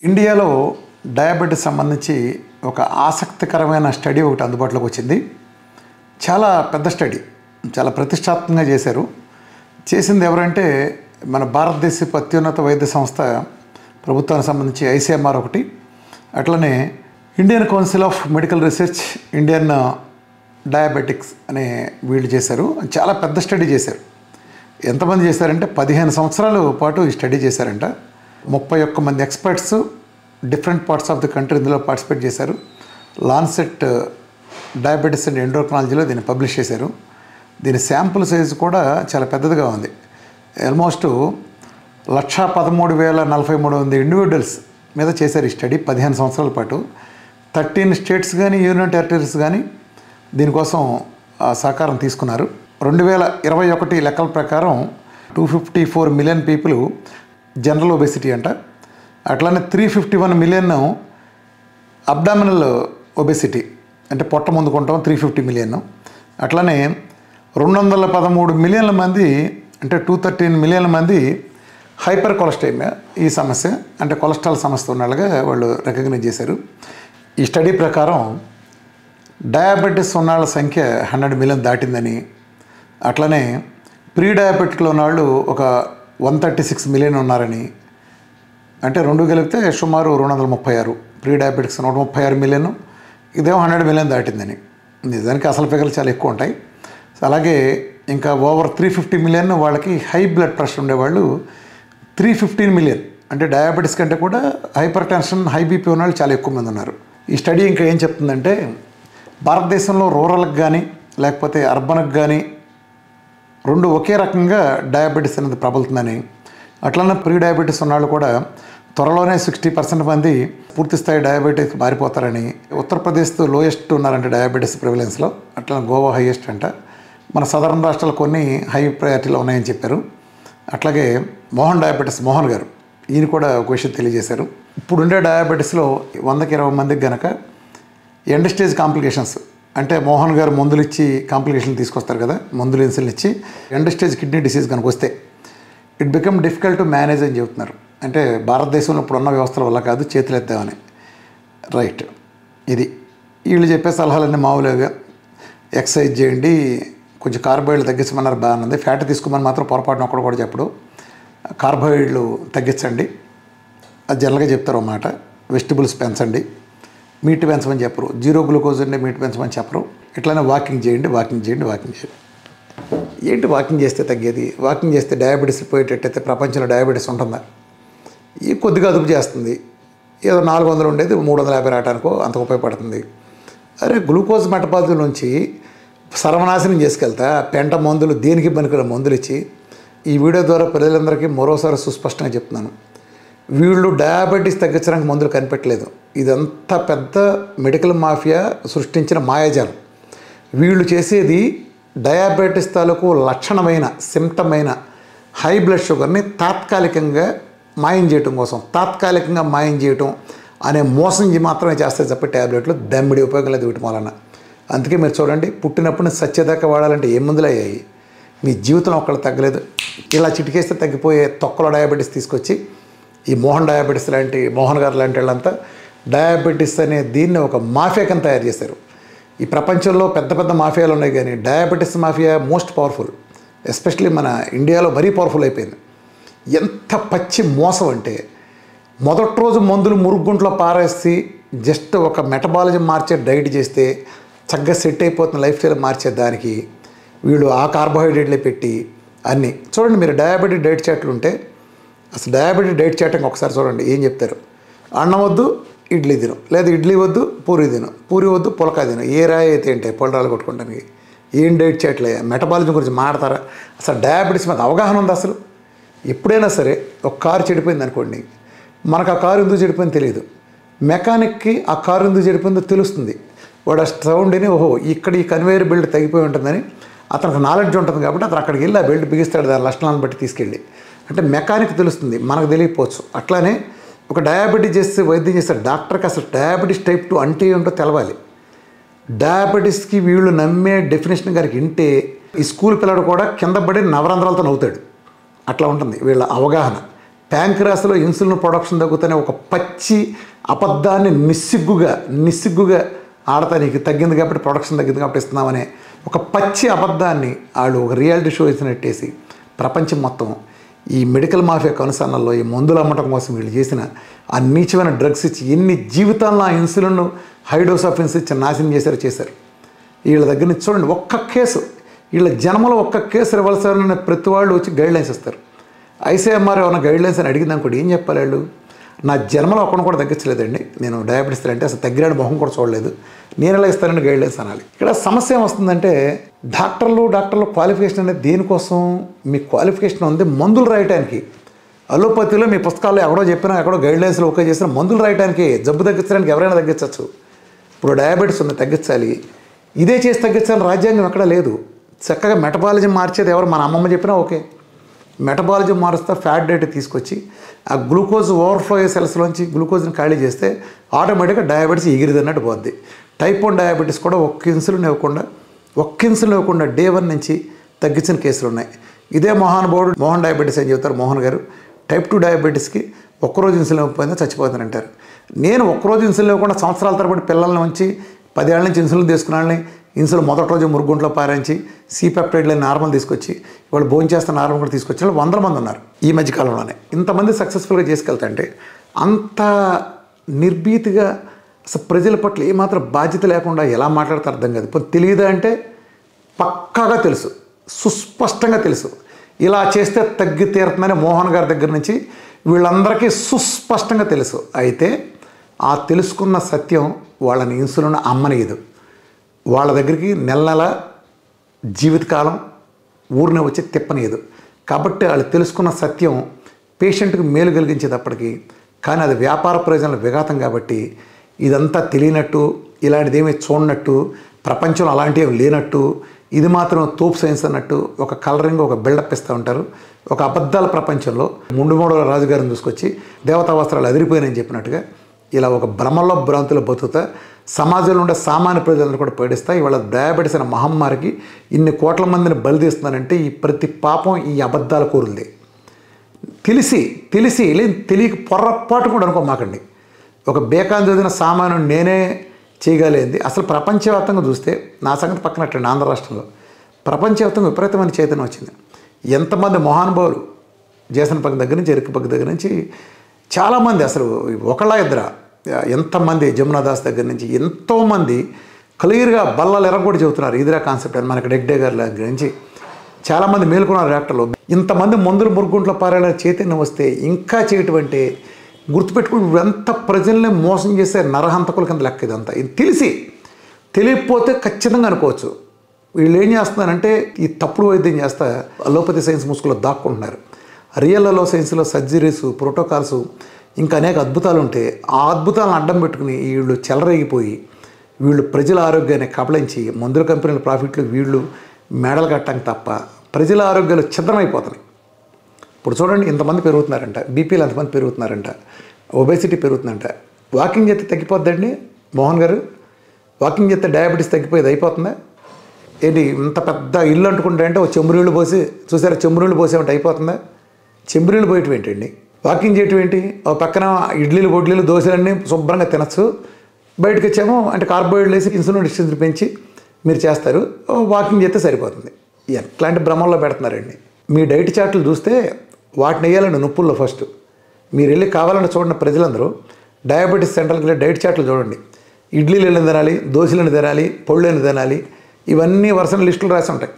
ఇండియాలో డయాబెటీస్ సంబంధించి ఒక ఆసక్తికరమైన స్టడీ ఒకటి అందుబాటులోకి వచ్చింది చాలా పెద్ద స్టడీ చాలా ప్రతిష్టాత్మకంగా చేశారు చేసింది ఎవరంటే మన భారతదేశపు అత్యున్నత వైద్య సంస్థ ప్రభుత్వానికి సంబంధించి ఐసీఎంఆర్ ఒకటి అట్లనే Indian Council of Medical Research Indian diabetics అనే వీళ్ళు చేశారు చాలా పెద్ద స్టడీ చేశారు ఎంతమంది చేశారంటే పదిహేను సంవత్సరాల పాటు ఈ స్టడీ చేశారంట ముప్పై ఒక్క మంది experts different parts of the country ఇందులో పార్టిసిపేట్ చేశారు లాన్సెట్ డయాబెటీస్ అండ్ ఎండోక్రాలజీలో దీన్ని పబ్లిష్ చేశారు దీని శాంపుల్ సైజు కూడా చాలా పెద్దదిగా ఉంది ఆల్మోస్ట్ లక్షా పదమూడు వేల నలభై మూడు మంది ఇండివిజువల్స్ మీద చేశారు ఈ స్టడీ పదిహేను సంవత్సరాల పాటు థర్టీన్ స్టేట్స్ కానీ యూనియన్ టెరిటరీస్ కానీ దీనికోసం ఆ, సహకారం తీసుకున్నారు రెండు వేల ఇరవై ఒకటి లెక్కల ప్రకారం two fifty four million people general obesity అంట అట్లానే three fifty one million abdominal obesity అంటే పొట్ట ముందుకుంటాం త్రీ ఫిఫ్టీ మిలియన్ అట్లానే రెండు వందల పదమూడు మిలియన్ల మంది అంటే టూ థర్టీన్ మిలియన్ల మంది హైపర్ కొలెస్ట్రేమియా ఈ సమస్య అంటే కొలెస్ట్రాల్ సమస్య ఉన్నట్టుగా వాళ్ళు రికగ్నైజ్ చేశారు ఈ స్టడీ ప్రకారం డయాబెటీస్ ఉన్నవాళ్ళ సంఖ్య హండ్రెడ్ మిలియన్ దాటిందని అట్లనే ప్రీ డయాబెటిక్లో ఉన్నవాళ్ళు ఒక వన్ థర్టీ సిక్స్ మిలియన్ ఉన్నారని అంటే రెండు కలిపితే సుమారు రెండు వందల ముప్పై ఆరు ప్రీ డయాబెటిక్స్ నూట ముప్పై ఆరు మిలియన్ ఇదేమో హండ్రెడ్ మిలియన్ దాటిందని నిజానికి అసలు ఫిగర్లు చాలా ఎక్కువ ఉంటాయి అలాగే ఇంకా ఓవర్ త్రీ ఫిఫ్టీ మిలియన్ వాళ్ళకి హై బ్లడ్ ప్రెషర్ ఉండేవాళ్ళు త్రీ ఫిఫ్టీన్ మిలియన్ అంటే డయాబెటీస్ కంటే కూడా హైపర్ టెన్షన్ హై బీపీ ఉన్న వాళ్ళు చాలా ఎక్కువ మంది ఉన్నారు ఈ స్టడీ ఇంకా ఏం చెప్తుందంటే భారతదేశంలో రూరల్కి కానీ లేకపోతే అర్బన్కి కానీ రెండు ఒకే రకంగా డయాబెటీస్ అనేది ప్రబలుతుందని అట్లనే ప్రీ డయాబెటీస్ ఉన్నవాళ్ళు కూడా త్వరలోనే సిక్స్టీ పర్సెంట్ మంది పూర్తి స్థాయి డయాబెటీస్ మారిపోతారని ఉత్తరప్రదేశ్ లోయెస్ట్ ఉన్నారంటే డయాబెటీస్ ప్రివిలెన్స్లో అట్లా గోవా హైయెస్ట్ అంట మన సదరన్ రాష్ట్రాలు కొన్ని హై ప్రయారిటీలో ఉన్నాయని చెప్పారు అట్లాగే మోహన్ డయాబెటీస్ మోహన్ గారు ఈయన కూడా ఒక విషయం తెలియజేశారు ఇప్పుడుండే డయాబెటీస్లో వందకి ఇరవై మందికి గనక ఎండ్ స్టేజ్ కాంప్లికేషన్స్ అంటే మోహన్ గారు మందులు ఇచ్చి కాంప్లికేషన్లు తీసుకొస్తారు కదా మందులు ఇన్సులిన్ ఇచ్చి ఎండ్ స్టేజ్ కిడ్నీ డిసీజ్ కనుక వస్తే it become difficult to manage అని చెబుతున్నారు అంటే భారతదేశంలో ఇప్పుడున్న వ్యవస్థల వల్ల కాదు చేతులు ఎత్తామని రైట్ ఇది వీళ్ళు చెప్పే సలహాలన్నీ మామూలుగా ఎక్సర్సైజ్ చేయండి కొంచెం కార్బోహైడ్రేట్లు తగ్గించమన్నారు బాగానే ఉంది ఫ్యాట్ తీసుకోమని మాత్రం పొరపాటున ఒక్కడు కూడా చెప్పడు కార్బోహైడ్రేట్లు తగ్గించండి అది జనరల్గా చెప్తారు అన్నమాట వెజిటబుల్స్ పెంచండి మీట్ పెంచమని చెప్పరు జీరో గ్లూకోజ్ ఉండే మీట్ పెంచమని చెప్పరు ఇట్లానే వాకింగ్ చేయండి వాకింగ్ చేయండి వాకింగ్ చేయండి ఏంటి వాకింగ్ చేస్తే తగ్గేది వాకింగ్ చేస్తే డయాబెటీస్ పోయేటట్టయితే ప్రపంచంలో డయాబెటీస్ ఉంటుందా ఈ కొద్దిగా అదుపు చేస్తుంది ఏదో నాలుగు వందలు ఉండేది మూడు వందల యాభై రావడానికో అంత ఉపయోగపడుతుంది అరే గ్లూకోజ్ మెటబాలిజం నుంచి సర్వనాశనం చేసుకెళ్తా పెంట మందులు దేనికి పనికిన మందులు ఇచ్చి ఈ వీడియో ద్వారా ప్రజలందరికీ మరోసారి సుస్పష్టంగా చెప్తున్నాను వీళ్ళు డయాబెటీస్ తగ్గించడానికి మందులు కనిపెట్టలేదు ఇదంతా పెద్ద మెడికల్ మాఫియా సృష్టించిన మాయాజాలం వీళ్ళు చేసేది డయాబెటీస్ తాలూకు లక్షణమైన సిమ్టమైన హై బ్లడ్ షుగర్ని తాత్కాలికంగా మాయం చేయటం కోసం తాత్కాలికంగా మాయం చేయటం అనే మోసం చే- మాత్రమే చేస్తాయి తప్ప ట్యాబ్లెట్లు దమ్మిడి ఉపయోగం లేదు వీటి మూలన అందుకే మీరు చూడండి పుట్టినప్పుడు సత్యదాకా వాడాలంటే ఏ మందులు అయ్యాయి మీ జీవితం ఒక్కళ్ళు తగ్గలేదు ఇలా చిటికేస్తే తగ్గిపోయే తొక్కలో డయాబెటీస్ తీసుకొచ్చి ఈ మోహన్ డయాబెటీస్ లాంటి మోహన్ గారు లాంటి వాళ్ళంతా డయాబెటీస్ అనే దీన్ని ఒక మాఫియా కింద తయారు చేశారు ఈ ప్రపంచంలో పెద్ద పెద్ద మాఫియాలు ఉన్నాయి కానీ diabetes mafia most powerful especially మన ఇండియాలో మరీ పవర్ఫుల్ అయిపోయింది ఎంత పచ్చి మోసం అంటే మొదటి రోజు మందులు మురుగుంట్లో పారేసి జస్ట్ ఒక మెటబాలజీ మార్చే డైట్ చేస్తే చక్కగా సెట్ అయిపోతున్న లైఫ్ స్టైల్ మార్చే దానికి వీళ్ళు ఆ కార్బోహైడ్రేట్లే పెట్టి అన్నీ చూడండి మీరు డయాబెటిక్ డైట్ చాట్లు ఉంటే అసలు డయాబెటిక్ డైట్ చాట్ ఒకసారి చూడండి ఏం చెప్తారు అన్నం వద్దు ఇడ్లీ తిను లేదా ఇడ్లీ వద్దు పూరి తిను పూరి వద్దు పులకా తిను ఏ రాయి అయితే ఏంటి పొలరాలు కొట్టుకోవడానికి ఏం డైట్ చేయట్లే మెటబాలిజం గురించి మాడతారా అసలు డయాబెటీస్ మీద అవగాహన ఉంది అసలు ఎప్పుడైనా సరే ఒక కారు చెడిపోయింది అనుకోండి మనకు ఆ కారు ఎందుకు చెడిపోయింది తెలియదు మెకానిక్కి ఆ కారు ఎందుకు చెడిపోయిందో తెలుస్తుంది వాడు ఆ సౌండ్ని ఓహో ఇక్కడ ఈ కన్వేయర్ బెల్ట్ తగ్గిపోయి ఉంటుందని అతనికి నాలెడ్జ్ ఉంటుంది కాబట్టి అతను అక్కడికి వెళ్ళి ఆ బెల్ట్ బిగిస్తాడు దాని లక్షణాలను బట్టి తీసుకెళ్ళి అంటే మెకానిక్ తెలుస్తుంది మనకు తెలియకపోవచ్చు అట్లానే ఒక డయాబెటీస్ చేస్తే వైద్యం చేస్తే డాక్టర్కి అసలు డయాబెటీస్ టైప్ టూ అంటే ఏంటో తెలవాలి డయాబెటీస్కి వీళ్ళు నమ్మే డెఫినేషన్ గారికి వింటే ఈ స్కూల్ పిల్లడు కూడా కింద పడి నవరంధ్రాలతో నవ్వుతాడు అట్లా ఉంటుంది వీళ్ళ అవగాహన ప్యాంక్రాస్లో ఇన్సులిన్ ప్రొడక్షన్ తగ్గుతూనే ఒక పచ్చి అబద్ధాన్ని నిస్సిగ్గుగా నిస్సిగ్గుగా ఆడతా నీకు తగ్గింది కాబట్టి ప్రొడక్షన్ తగ్గింది కాబట్టి ఇస్తున్నామనే ఒక పచ్చి అబద్ధాన్ని వాళ్ళు ఒక రియాలిటీ షో ఇచ్చినట్టేసి ప్రపంచం మొత్తం ఈ మెడికల్ మాఫియా కనుసన్నల్లో ఈ మందులు అమ్మటం కోసం వీళ్ళు చేసిన ఆ నీచమైన డ్రగ్స్ ఇచ్చి ఎన్ని జీవితాలను ఆ ఇన్సులిన్ హైడోస్ ఆఫ్ ఇన్సులిన్ ఇచ్చి నాశనం చేశారో చేశారు వీళ్ళ దగ్గర నుంచి చూడండి ఒక్క కేసు వీళ్ళ జన్మలో ఒక్క కేసు ఇవ్వాల్సిన ప్రతి వాళ్ళు వచ్చి గైడ్ లైన్స్ ఇస్తారు ఐసీఎంఆర్ ఏమైనా గైడ్ లైన్స్ అని అడిగింది అనుకోండి ఏం చెప్పాలి వాళ్ళు నా జన్మలో ఒక్కను కూడా తగ్గించలేదండి నేను డయాబెటీస్ అంటే అసలు తగ్గిరాడు మొహం కూడా చూడలేదు నేను ఎలా ఇస్తానని గైడ్ లైన్స్ అనాలి ఇక్కడ సమస్య ఏమొస్తుందంటే డాక్టర్లు డాక్టర్లు క్వాలిఫికేషన్ అనేది దేనికోసం మీ క్వాలిఫికేషన్ ఉంది మందులు రాయటానికి అలోపతిలో మీ పుస్తకాల్లో ఎక్కడో చెప్పినా ఎక్కడో గైడ్ లైన్స్లో ఓకే చేసిన మందులు రాయడానికి జబ్బు తగ్గించడానికి ఎవరైనా తగ్గించవచ్చు ఇప్పుడు డయాబెటీస్ ఉంది తగ్గించాలి ఇదే చేసి తగ్గించాలని రాజ్యాంగం ఎక్కడ లేదు చక్కగా మెటబాలజీ మార్చేది ఎవరు మన అమ్మమ్మ చెప్పినా ఓకే మెటబాలజీ మారుస్తా ఫ్యాట్ డేట్ తీసుకొచ్చి ఆ గ్లూకోజ్ ఓవర్ఫ్లో సెల్స్లోంచి గ్లూకోజ్ని ఖాళీ చేస్తే ఆటోమేటిక్గా డయాబెటీస్ ఎగిరిదన్నట్టు పోద్ది టైప్ వన్ డయాబెటీస్ కూడా ఒక్క ఇన్సులిన్ ఇవ్వకుండా ఒక్క ఇన్సులిన్ ఇవ్వకుండా డే వన్ నుంచి తగ్గించిన కేసులు ఉన్నాయి ఇదే మహానుభావుడు మోహన్ డయాబెటీస్ అని చెప్తారు మోహన్ గారు టైప్ టూ డయాబెటీస్కి ఒక్కరోజు ఇన్సులిన్ ఇవ్వకపోయినా చచ్చిపోతానంటారు నేను ఒక్కరోజు ఇన్సులిన్ ఇవ్వకుండా సంవత్సరాల తరబడి పిల్లల్ని ఉంచి పదేళ్ళ నుంచి ఇన్సులిన్ తీసుకున్న వాళ్ళని ఇన్సులిన్ మొదటి రోజు మురుగుంట్లో పారించి సి పెప్టైడ్లని నార్మల్ తీసుకొచ్చి వాళ్ళు భోజనం చేస్తే నార్మల్ కూడా తీసుకొచ్చి వాళ్ళు వందల మంది ఉన్నారు ఈ మధ్య కాలంలోనే ఇంతమంది సక్సెస్ఫుల్గా చేసుకెళ్తాంటే అంత నిర్భీతిగా అసలు ప్రజల పట్ల ఏమాత్రం బాధ్యత లేకుండా ఎలా మాట్లాడతారు అర్థం కాదు ఇప్పుడు తెలియదా అంటే పక్కాగా తెలుసు సుస్పష్టంగా తెలుసు ఇలా చేస్తే తగ్గి తీరుతుందని మోహన్ గారి దగ్గర నుంచి వీళ్ళందరికీ సుస్పష్టంగా తెలుసు అయితే ఆ తెలుసుకున్న సత్యం వాళ్ళని ఇన్సులిన్ అమ్మనీయదు వాళ్ళ దగ్గరికి నెల నెల జీవితకాలం ఊరిని వచ్చి తిప్పనీయదు కాబట్టి వాళ్ళు తెలుసుకున్న సత్యం పేషెంట్కి మేలు కలిగించేటప్పటికి కానీ అది వ్యాపార ప్రయోజనాల విఘాతం కాబట్టి ఇదంతా తెలియనట్టు ఇలాంటిది ఏమీ చూడనట్టు ప్రపంచంలో అలాంటివి లేనట్టు ఇది మాత్రం తోపు సైన్స్ అన్నట్టు ఒక కలరింగ్ ఒక బిల్డప్ ఇస్తూ ఉంటారు ఒక అబద్ధాల ప్రపంచంలో ముండుమూడల రాజుగారిని తీసుకొచ్చి దేవతా వస్త్రాలు అదిరిపోయినాయని చెప్పినట్టుగా ఇలా ఒక భ్రమలో భ్రాంతులు బతుకుతా సమాజంలో ఉండే సామాన్య ప్రజలను కూడా పీడిస్తా ఇవాళ డయాబెటీస్ అనే మహమ్మారికి ఇన్ని కోట్ల మందిని బలితీస్తున్నారంటే ఈ ప్రతి పాపం ఈ అబద్ధాల కూరుంది తెలిసి తెలిసి లేదు తెలియక పొరపాటు కూడా అనుకోమాకండి ఒక బేకాన్ చదివిన సామాను నేనే చేయగలిగింది అసలు ప్రపంచవ్యాప్తంగా చూస్తే నా సంగతి పక్కనట్టండి ఆంధ్ర రాష్ట్రంలో ప్రపంచవ్యాప్తంగా విపరీతమైన చైతన్యం వచ్చింది ఎంతమంది మహానుభావులు జేసన్ పక్క దగ్గర నుంచి ఎరుకు పక్క దగ్గర నుంచి చాలామంది అసలు ఒకళ్ళ ఇద్దర ఎంతమంది జమునా దాస్ దగ్గర నుంచి ఎంతోమంది క్లియర్గా బల్లలు ఎరగొట్టి చెబుతున్నారు ఇదిరా కాన్సెప్ట్ అని మనకి డెగ్డే గారి దగ్గర నుంచి చాలామంది మేలుకున్నారు డాక్టర్లు ఇంతమంది మందులు మురుగుంట్లో పారేలా చైతన్యం వస్తే ఇంకా చేయటువంటి గుర్తుపెట్టుకుని ఎంత ప్రజల్ని మోసం చేసే నరహంతకుల కింద లెక్క ఇదంతా ఇది తెలిసి తెలియకపోతే ఖచ్చితంగా అనుకోవచ్చు వీళ్ళు ఏం చేస్తున్నారంటే ఈ తప్పుడు వైద్యం చేస్తా అలోపతి సైన్స్ ముసుగులో దాక్కుంటున్నారు రియల్ అలో సైన్స్లో సర్జరీస్ ప్రోటోకాల్స్ ఇంకా అనేక అద్భుతాలు ఉంటే ఆ అద్భుతాలను అడ్డం పెట్టుకుని వీళ్ళు చెలరేగిపోయి వీళ్ళు ప్రజల ఆరోగ్యాన్ని కబళించి మందుల కంపెనీల ప్రాఫిట్లు వీళ్ళు మెడలు కట్టడం తప్ప ప్రజల ఆరోగ్యాలు ఛిద్రమైపోతున్నాయి ఇప్పుడు చూడండి ఇంతమంది పెరుగుతున్నారంట బీపీలు అంతమంది పెరుగుతున్నారంట ఒబేసిటీ పెరుగుతుందంట వాకింగ్ చేస్తే తగ్గిపోద్దండి మోహన్ గారు వాకింగ్ చేస్తే డయాబెటీస్ తగ్గిపోయేది అయిపోతుందా ఏంటి ఇంత పెద్ద ఇల్లు అంటుకుంటే అంటే ఓ చెంబురీళ్ళు పోసి చూసారా చెంబురీళ్ళు పోసేమంటే అయిపోతుందా చెంబురీళ్ళు పోయటం ఏంటండి వాకింగ్ చేయటం ఏంటి ఓ పక్కన ఇడ్లీలు బొడ్లీలు దోశలన్నీ శుభ్రంగా తినచ్చు బయటకు వచ్చామో అంటే కార్బోహైడ్రేట్ వేసి ఇన్సులిన్ డిస్టెన్స్ పెంచి మీరు చేస్తారు ఓ వాకింగ్ చేస్తే సరిపోతుంది ఎట్లాంటి భ్రమంలో పెడుతున్నారండి మీ డైట్ చార్ట్లు చూస్తే వాటిని వేయాలండి నొప్పుల్లో ఫస్ట్ మీరు వెళ్ళి కావాలని చూడండి ప్రజలందరూ డయాబెటీస్ సెంటర్కి వెళ్ళి డైట్ చార్ట్లు చూడండి ఇడ్లీలు ఎన్ని తినాలి దోశలు ఎన్ని తినాలి పళ్ళు ఎన్ని తినాలి ఇవన్నీ వరుసన లిస్టులు రాసి ఉంటాయి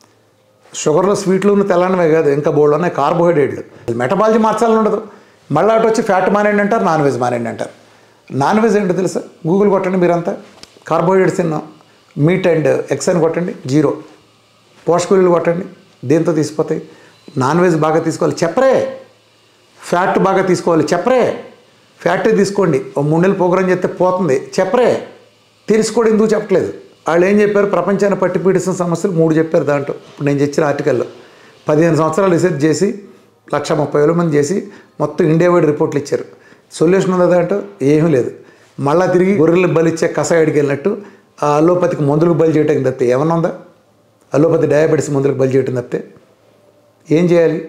షుగర్లో స్వీట్లు తెల్లనివే కాదు ఇంకా బోల్డ్ ఉన్నాయి కార్బోహైడ్రేట్లు మెటబాలజీ మార్చాలని ఉండదు మళ్ళీ అటు వచ్చి ఫ్యాట్ మానేయండి అంటారు నాన్ వెజ్ మానేయండి అంటారు నాన్ వెజ్ ఏంటో తెలుసా గూగుల్ కొట్టండి మీరంతా కార్బోహైడ్రేట్స్ తిన్నాం మీట్ అండ్ ఎగ్స్ అని కొట్టండి జీరో పోషకవిలువలు కొట్టండి దేంతో తీసిపోతాయి నాన్ వెజ్ బాగా తీసుకోవాలి చెప్పరే ఫ్యాట్ బాగా తీసుకోవాలి చెప్పరే ఫ్యాటే తీసుకోండి ఓ మూడు నెలలు ప్రోగ్రాం చేస్తే పోతుంది చెప్పరే తెలుసుకోవడం ఎందుకు చెప్పట్లేదు వాళ్ళు ఏం చెప్పారు ప్రపంచాన్ని పట్టి పీడిస్తున్న సమస్యలు మూడు చెప్పారు దాంట్లో ఇప్పుడు నేను తెచ్చిన ఆర్టికల్లో పదిహేను సంవత్సరాలు రిసెర్చ్ చేసి లక్ష ముప్పై వేల మంది చేసి మొత్తం ఇండియా వైడ్ రిపోర్ట్లు ఇచ్చారు సొల్యూషన్ ఉన్నదా అంటే ఏమీ లేదు మళ్ళా తిరిగి గొర్రెలు బలిచ్చే కషాయాడికి వెళ్ళినట్టు ఆ అలోపతికి మందులకు బలి చేయడానికి తప్పితే ఏమన్నా ఉందా అలోపతి డయాబెటీస్ మందులకు బలి చేయటం తప్పితే ఏం చేయాలి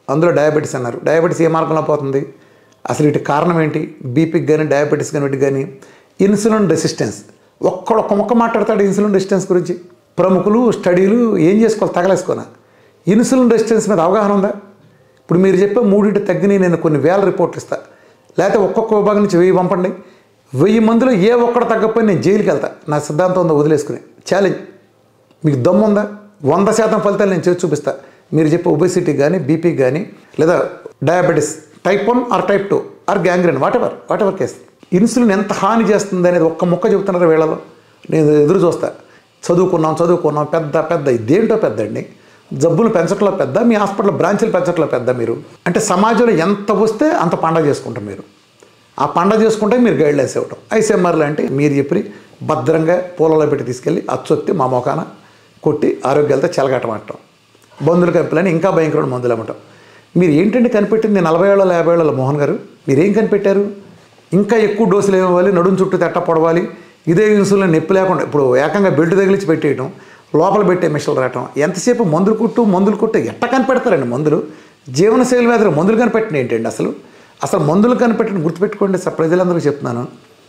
అందులో డయాబెటీస్ అన్నారు డయాబెటీస్ ఏ మార్గంలో పోతుంది అసలు వీటి కారణం ఏంటి బీపీకి కానీ డయాబెటీస్ కానీ వీటికి కానీ ఇన్సులిన్ రెసిస్టెన్స్ ఒక్కడు ఒక్క మొక్క మాట్లాడతాడు ఇన్సులిన్ రెసిస్టెన్స్ గురించి ప్రముఖులు స్టడీలు ఏం చేసుకోవాలి తగలేసుకోనా ఇన్సులిన్ రెసిస్టెన్స్ మీద అవగాహన ఉందా ఇప్పుడు మీరు చెప్పే మూడింటి తగ్గినాయి నేను కొన్ని వేల రిపోర్ట్లు ఇస్తా లేకపోతే ఒక్కొక్క విభాగం నుంచి వెయ్యి పంపండి వెయ్యి మందిలో ఏ ఒక్కడు తగ్గకపోయి నేను జైలుకి వెళ్తా నా సిద్ధాంతం ఉందో వదిలేసుకుని ఛాలెంజ్ మీకు దమ్ము ఉందా వంద శాతం ఫలితాలు నేను చేసి చూపిస్తా మీరు చెప్పే ఒబెసిటీ కానీ బీపీ కానీ లేదా diabetes type one or type two or gangrene whatever whatever case insulin ఎంత హాని చేస్తుంది అనేది ఒక్క మొక్క చెబుతున్నారు వీళ్ళలో నేను ఎదురు చూస్తా చదువుకున్నాం చదువుకున్నాం పెద్ద పెద్ద ఇదేంటో పెద్ద అండి జబ్బులు పెంచట్లో పెద్ద మీ హాస్పిటల్ బ్రాంచీలు పెంచట్లో పెద్ద మీరు అంటే సమాజంలో ఎంత వస్తే అంత పండగ చేసుకుంటాం మీరు ఆ పండగ చేసుకుంటే మీరు గైడ్ లైన్స్ ఇవ్వటం ఐసీఎంఆర్లు అంటే మీరు చెప్పి భద్రంగా పూలలో పెట్టి తీసుకెళ్ళి అచ్చొత్తి మా మొఖాన కొట్టి ఆరోగ్యాలతో చెలగటమంటాం బంధువులు కంపెనీ ఇంకా భయంకరమైన మందులు అమ్మటం మీరు ఏంటంటే కనిపెట్టింది నలభై ఏళ్ళ యాభై ఏళ్ళ మోహన్ గారు మీరు ఏం కనిపెట్టారు ఇంకా ఎక్కువ డోసులు ఇవ్వాలి నడుం చుట్టూ తెట్ట పొడవాలి ఇదే ఇన్సులిన్ నొప్పి లేకుండా ఇప్పుడు ఏకంగా బెల్ట్ తగిలించి పెట్టేయటం లోపల పెట్టే మిషన్లు రావటం ఎంతసేపు మందులు కుట్టు మందులు కుట్టు ఎట్ట కనిపెడతారండి మందులు జీవనశైలి వ్యాధులు మందులు కనిపెట్టిన ఏంటండి అసలు అసలు మందులు కనిపెట్టిన గుర్తుపెట్టుకోండి సార్ ప్రజలందరికీ చెప్తున్నాను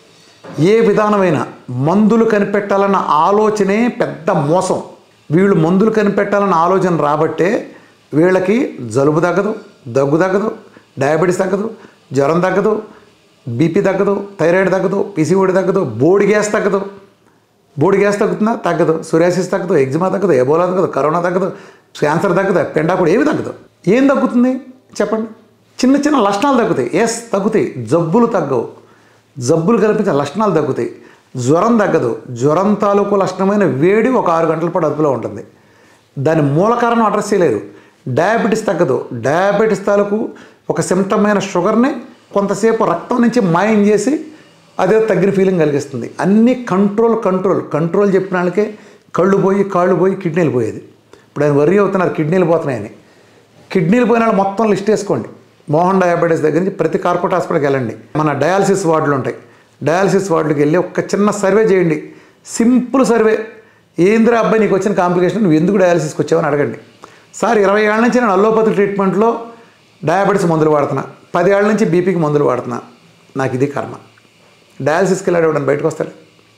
ఏ విధానమైన మందులు కనిపెట్టాలన్న ఆలోచనే పెద్ద మోసం వీళ్ళు మందులు కనిపెట్టాలన్న ఆలోచన రాబట్టే వీళ్ళకి జలుబు తగ్గదు దగ్గు తగ్గదు డయాబెటీస్ తగ్గదు జ్వరం తగ్గదు బీపీ తగ్గదు థైరాయిడ్ తగ్గదు పిసిఓడి తగ్గదు బోడి గ్యాస్ తగ్గదు బోడి గ్యాస్ తగ్గుతుందా తగ్గదు సూర్యాసిస్ తగ్గదు ఎగ్జిమా తగ్గదు ఎబోలా తగ్గదు కరోనా తగ్గదు క్యాన్సర్ తగ్గదు పెండా కూడా ఏమి తగ్గదు ఏం తగ్గుతుంది చెప్పండి చిన్న చిన్న లక్షణాలు తగ్గుతాయి ఎస్ తగ్గుతాయి జబ్బులు తగ్గవు జబ్బులు కల్పించే లక్షణాలు తగ్గుతాయి జ్వరం తగ్గదు జ్వరం తాలూకు లక్షణమైన వేడి ఒక ఆరు గంటల పాటు అదుపులో ఉంటుంది దాని మూల కారణం అడ్రస్ చేయలేరు డయాబెటీస్ తగ్గదు డయాబెటీస్ తాలూకు ఒక సిమ్టమైన షుగర్ని కొంతసేపు రక్తం నుంచి మాయం చేసి అదే తగ్గిన ఫీలింగ్ కలిగిస్తుంది అన్నీ కంట్రోల్ కంట్రోల్ కంట్రోల్ చెప్పిన వాళ్ళకే కళ్ళు పోయి కాళ్ళు పోయి కిడ్నీలు పోయేది ఇప్పుడు ఆయన వర్రీ అవుతున్నారు కిడ్నీలు పోతున్నాయని కిడ్నీలు పోయిన వాళ్ళు మొత్తం లిస్ట్ వేసుకోండి మోహన్ డయాబెటీస్ దగ్గర నుంచి ప్రతి కార్పొరేట్ హాస్పిటల్కి వెళ్ళండి మన డయాలసిస్ వార్డులు ఉంటాయి డయాలసిస్ వార్డుకి వెళ్ళి ఒక చిన్న సర్వే చేయండి సింపుల్ సర్వే ఏంద్రా అబ్బాయి నీకు వచ్చిన కాంప్లికేషన్ నువ్వు ఎందుకు డయాలసిస్కి వచ్చావని అడగండి సార్ ఇరవై ఏళ్ళ నుంచి నేను అల్లోపతి ట్రీట్మెంట్లో డయాబెటీస్ మందులు వాడుతున్నా పది ఏళ్ళ నుంచి బీపీకి మందులు వాడుతున్నా నాకు ఇది కర్మ డయాలసిస్కి వెళ్ళాడు బయటకు వస్తాడు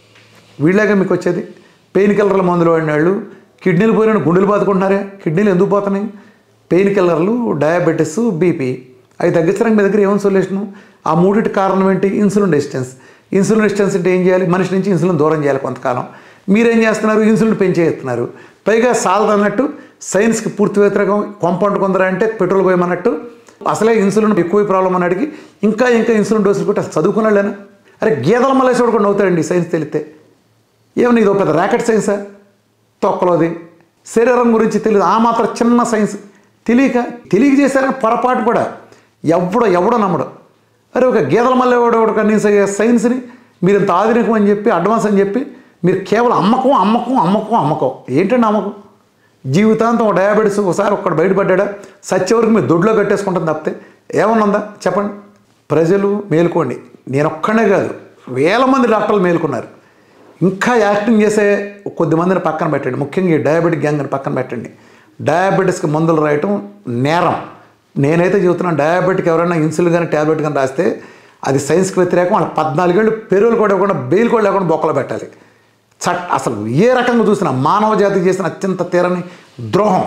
వీళ్ళగా మీకు వచ్చేది పెయిన్ కిల్లర్ల మందులు వాడిన వాళ్ళు కిడ్నీలు పోయిన గుండెలు బాదుకుంటున్నారే కిడ్నీలు ఎందుకు పోతున్నాయి పెయిన్ కిల్లర్లు డయాబెటీస్ బీపీ అవి తగ్గించడానికి మీ దగ్గర ఏమైనా సొల్యూషన్ ఆ మూడింటి కారణం ఏంటి ఇన్సులిన్ రెసిస్టెన్స్ ఇన్సులిన్ రెసిస్టెన్స్ అంటే ఏం చేయాలి మనిషి నుంచి ఇన్సులిన్ దూరం చేయాలి కొంతకాలం మీరేం చేస్తున్నారు ఇన్సులిన్ పెంచేస్తున్నారు పైగా సాల్ట్ అన్నట్టు సైన్స్కి పూర్తి వ్యతిరేకం కాంపౌండ్ కొందరు అంటే పెట్రోల్ పోయమన్నట్టు అసలే ఇన్సులిన్ ఎక్కువ ప్రాబ్లం అన్నటికి ఇంకా ఇంకా ఇన్సులిన్ డోసులు కొట్టి అసలు చదువుకున్నాళ్ళేనా అరే గీదల మలేసోడు కూడా నవ్వుతాడండి సైన్స్ తెలిస్తే ఏమన్నా ఇది ఒక పెద్ద ర్యాకెట్ సైన్సా తొక్కలోది శరీరం గురించి తెలియదు ఆ మాత్రం చిన్న సైన్స్ తెలియక తెలియక చేశారని పొరపాటు కూడా ఎవడో ఎవడో నమ్మడు అరే ఒక గీదల మల్లె వాడు కనీస సైన్స్ని మీరు ఇంత ఆధునికం అని చెప్పి అడ్వాన్స్ అని చెప్పి మీరు కేవలం అమ్మకం అమ్మకం అమ్మకం అమ్మకం ఏంటండి అమ్మకం జీవితాంతం ఒక డయాబెటీస్ ఒకసారి ఒక్కడు బయటపడ్డా సచ్చే వరకు మీరు దొడ్లో కట్టేసుకుంటుంది తప్పితే ఏమన్నా ఉందా చెప్పండి ప్రజలు మేలుకోండి నేను ఒక్కడే కాదు వేల మంది డాక్టర్లు మేలుకున్నారు ఇంకా యాక్టింగ్ చేసే కొద్ది మందిని పక్కన పెట్టండి ముఖ్యంగా ఈ డయాబెటిక్ గ్యాంగ్ అని పక్కన పెట్టండి డయాబెటీస్కి మందులు రాయటం నేరం నేనైతే చెబుతున్నాను డయాబెటిక్ ఎవరైనా ఇన్సులిన్ కానీ ట్యాబ్లెట్ కానీ రాస్తే అది సైన్స్కి వ్యతిరేకం వాళ్ళ పద్నాలుగేళ్ళు పెరువులు కూడా ఇవ్వకుండా బెయిల్ కూడా లేకుండా బొక్కలు పెట్టాలి చట్ అసలు ఏ రకంగా చూసినా మానవ జాతికి చేసిన అత్యంత తీరని ద్రోహం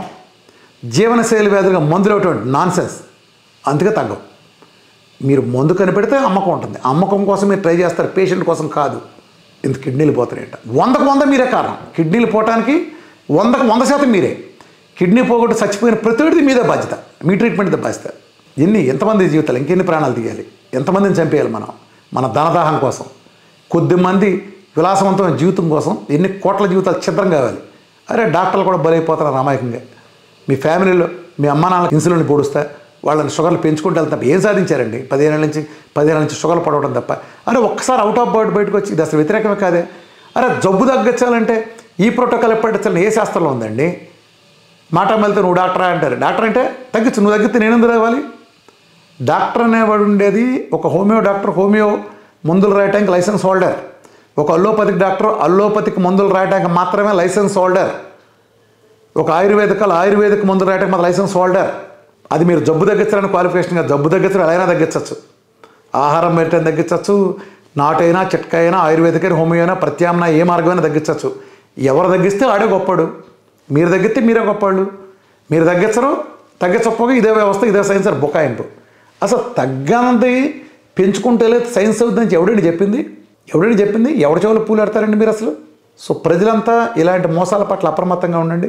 జీవనశైలి వ్యాధులుగా మందులు ఇవ్వటువంటి నాన్ సెన్స్ అందుకే తగ్గవు మీరు మందు కనిపెడితే అమ్మకం ఉంటుంది అమ్మకం కోసం మీరు ట్రై చేస్తారు పేషెంట్ కోసం కాదు ఇంత కిడ్నీలు పోతున్నాయంట వందకు వంద మీరే కారణం కిడ్నీలు పోవటానికి వందకు వంద శాతం మీరే కిడ్నీ పోగొట్టు చచ్చిపోయిన ప్రతివాడిది మీదే బాధ్యత మీ ట్రీట్మెంట్ బాధ్యత ఎన్ని ఎంతమంది జీవితాలు ఇంకెన్ని ప్రాణాలు తీయాలి ఎంతమందిని చంపేయాలి మనం మన ధనదాహం కోసం కొద్దిమంది విలాసవంతమైన జీవితం కోసం ఎన్ని కోట్ల జీవితాలు ఛిద్రం కావాలి అరే డాక్టర్లు కూడా బలైపోతున్నారు అమాయకంగా మీ ఫ్యామిలీలో మీ అమ్మ నాన్నలకు ఇన్సులిన్ పొడుస్తా వాళ్ళని షుగర్లు పెంచుకుంటూ వెళ్తారు ఏం సాధించారండి పదిహేను నుంచి పదిహేను నుంచి షుగర్లు పడవడం తప్ప అరే ఒక్కసారి అవుట్ ఆఫ్ బర్డ్ బయటకు వచ్చి ఇది అసలు వ్యతిరేకమే కాదే అరే జబ్బు తగ్గించాలంటే ఈ ప్రోటోకాల్ ఎప్పటించాలని ఏ శాస్త్రంలో ఉందండి మాట వెళ్తే నువ్వు డాక్టరా అంటారు డాక్టర్ అంటే తగ్గించు నువ్వు తగ్గితే నేను ఎందుకు రావాలి డాక్టర్ అనేవాడు ఉండేది ఒక హోమియో డాక్టర్ హోమియో మందులు రాయటానికి లైసెన్స్ హోల్డర్ ఒక అల్లోపతిక్ డాక్టర్ అల్లోపతిక్ మందులు రాయటానికి మాత్రమే లైసెన్స్ హోల్డర్ ఒక ఆయుర్వేదికలు ఆయుర్వేదిక్ మందులు రాయటానికి మాత్రం లైసెన్స్ హోల్డర్ అది మీరు జబ్బు తగ్గించాలని క్వాలిఫికేషన్గా జబ్బు తగ్గించడం ఎలా అయినా తగ్గించవచ్చు ఆహారం మెట్టని తగ్గించవచ్చు నాటైనా చిట్కా అయినా ఆయుర్వేదికైనా హోమియో అయినా ప్రత్యామ్నాయ ఏ మార్గమైనా తగ్గించవచ్చు ఎవరు తగ్గిస్తే ఆడే గొప్పడు మీరు తగ్గిస్తే మీరే గొప్పవాళ్ళు మీరు తగ్గించరు తగ్గించకపోగా ఇదే వ్యవస్థ ఇదే సైన్స్ అని బుకాయింపు అసలు తగ్గనంది పెంచుకుంటే లేదు సైన్స్ అవుతుందని ఎవడండి చెప్పింది ఎవడండి చెప్పింది ఎవరి చెవులు పూలు పెడతారండి మీరు అసలు సో ప్రజలంతా ఇలాంటి మోసాల పట్ల అప్రమత్తంగా ఉండండి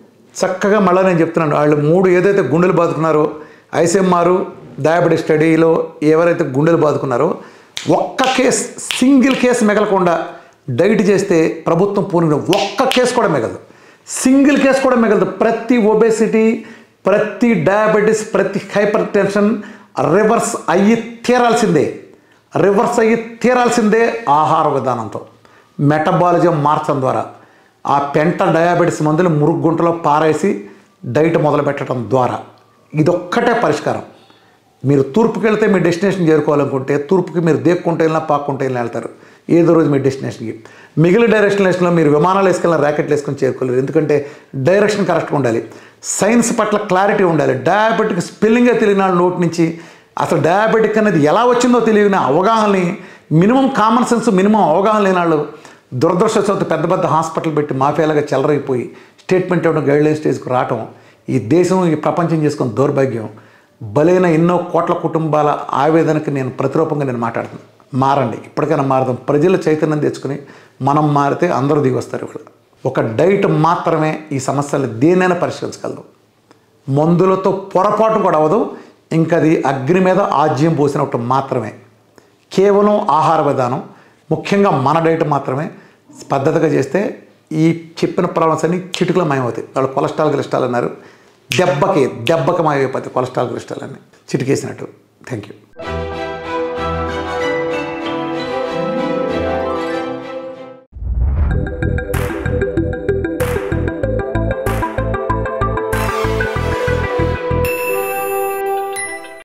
చక్కగా మళ్ళీ నేను చెప్తున్నాను వాళ్ళు మూడు ఏదైతే గుండెలు బాదుకున్నారో ఐసీఎంఆర్ డయాబెటిస్ స్టడీలో ఎవరైతే గుండెలు బాదుకున్నారో ఒక్క కేసు సింగిల్ కేసు మిగలకుండా డైట్ చేస్తే ప్రభుత్వం పూర్ణ ఒక్క కేసు కూడా మిగలదు సింగిల్ కేసు కూడా మిగలదు ప్రతి ఒబేసిటీ ప్రతి డయాబెటీస్ ప్రతి హైపర్ టెన్షన్ రివర్స్ అయ్యి తీరాల్సిందే రివర్స్ అయ్యి తీరాల్సిందే ఆహార విధానంతో మెటబాలిజం మార్చడం ద్వారా ఆ పెంట డయాబెటీస్ మందులు మురుగుంటలో పారేసి డైట్ మొదలు పెట్టడం ద్వారా ఇదొక్కటే పరిష్కారం మీరు తూర్పుకి వెళ్తే మీ డెస్టినేషన్ చేరుకోవాలనుకుంటే తూర్పుకి మీరు దేక్కుంటే వెళ్ళినా పాక్కుంటే వెళ్ళినా వెళ్తారు ఏదో రోజు మీ డెస్టినేషన్కి మిగిలిన డైరెక్షన్లో మీరు విమానాలు వేసుకెళ్ళిన ర్యాకెట్లు వేసుకొని చేరుకోలేరు ఎందుకంటే డైరెక్షన్ కరెక్ట్గా ఉండాలి సైన్స్ పట్ల క్లారిటీ ఉండాలి డయాబెటిక్ స్పెల్లింగే తెలియని వాళ్ళ నోటి నుంచి అసలు డయాబెటిక్ అనేది ఎలా వచ్చిందో తెలియని అవగాహనని మినిమం కామన్ సెన్స్ మినిమం అవగాహన లేని వాళ్ళు దురదృష్టవశాత్తు పెద్ద పెద్ద హాస్పిటల్ పెట్టి మాఫియాలుగా చెలరైపోయి స్టేట్మెంట్ ఇవ్వడం గైడ్లైన్ స్టేజ్కి రావటం ఈ దేశం ఈ ప్రపంచం చేసుకున్న దౌర్భాగ్యం బలైన ఎన్నో కోట్ల కుటుంబాల ఆవేదనకి నేను ప్రతిరూపంగా నేను మాట్లాడుతున్నాను మారండి ఇప్పటికైనా మారదాం ప్రజల చైతన్యం తెచ్చుకుని మనం మారితే అందరూ దిగి వస్తారు ఇవాళ ఒక డైట్ మాత్రమే ఈ సమస్యలు దేనైనా పరిష్కరించగలదు మందులతో పొరపాటు కూడా అవ్వదు ఇంకా అది అగ్ని మీద ఆజ్యం పోసినట్టు మాత్రమే కేవలం ఆహార విధానం ముఖ్యంగా మన డైట్ మాత్రమే పద్ధతిగా చేస్తే ఈ చెప్పిన ప్రాబ్లమ్స్ అన్ని చిటుకులో మాయమవుతాయి వాళ్ళు కొలెస్ట్రాల్ గిలెస్ట్రాల్ అన్నారు దెబ్బకి దెబ్బకి మాయమైపోతాయి కొలెస్ట్రాల్ గిలెస్ట్రాల్ అన్ని చిటికేసినట్టు థ్యాంక్ యూ